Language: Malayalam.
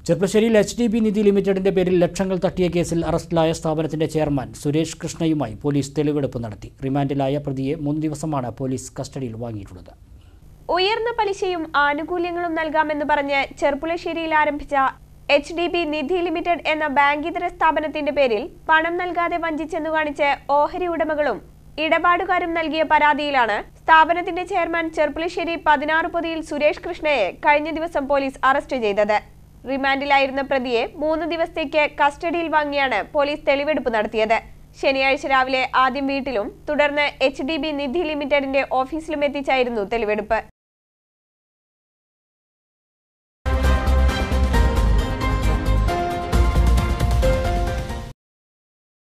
ചെർപ്പശ്ശേരിയിൽ എച്ച് ഡി ബി നിധി ലിമിറ്റഡിന്റെ പേരിൽ ലക്ഷങ്ങൾ തട്ടിയ കേസിൽ അറസ്റ്റിലായ സ്ഥാപനത്തിന്റെ ചെയർമാൻ സുരേഷ് കൃഷ്ണയുമായി പോലീസ് തെളിവെടുപ്പ് നടത്തി റിമാൻഡിലായ പ്രതിയെ മൂന്ന് ദിവസമാണ് പോലീസ് കസ്റ്റഡിയിൽ വാങ്ങിയിട്ടുള്ളത് ഉയർന്ന പലിശയും ആനുകൂല്യങ്ങളും നൽകാമെന്ന് പറഞ്ഞ് ചെർപ്പുളശ്ശേരിയിൽ ആരംഭിച്ച H D B Nidhi limited എന്ന ബാങ്കിതര സ്ഥാപനത്തിന്റെ പേരിൽ പണം നൽകാതെ വഞ്ചിച്ചെന്നു കാണിച്ച് ഓഹരി ഉടമകളും ഇടപാടുകാരും നൽകിയ പരാതിയിലാണ് സ്ഥാപനത്തിന്റെ ചെയർമാൻ ചെർപ്പുളശ്ശേരി പതിനാറ് പൊതിയിൽ സുരേഷ് കൃഷ്ണയെ കഴിഞ്ഞ ദിവസം പോലീസ് അറസ്റ്റ് ചെയ്തത് റിമാൻഡിലായിരുന്ന പ്രതിയെ മൂന്ന് ദിവസത്തേക്ക് കസ്റ്റഡിയിൽ വാങ്ങിയാണ് പോലീസ് തെളിവെടുപ്പ് നടത്തിയത് ശനിയാഴ്ച രാവിലെ ആദ്യം വീട്ടിലും തുടർന്ന് എച്ച് ഡി ബി നിധി ലിമിറ്റഡിന്റെ ഓഫീസിലും എത്തിച്ചായിരുന്നു തെളിവെടുപ്പ്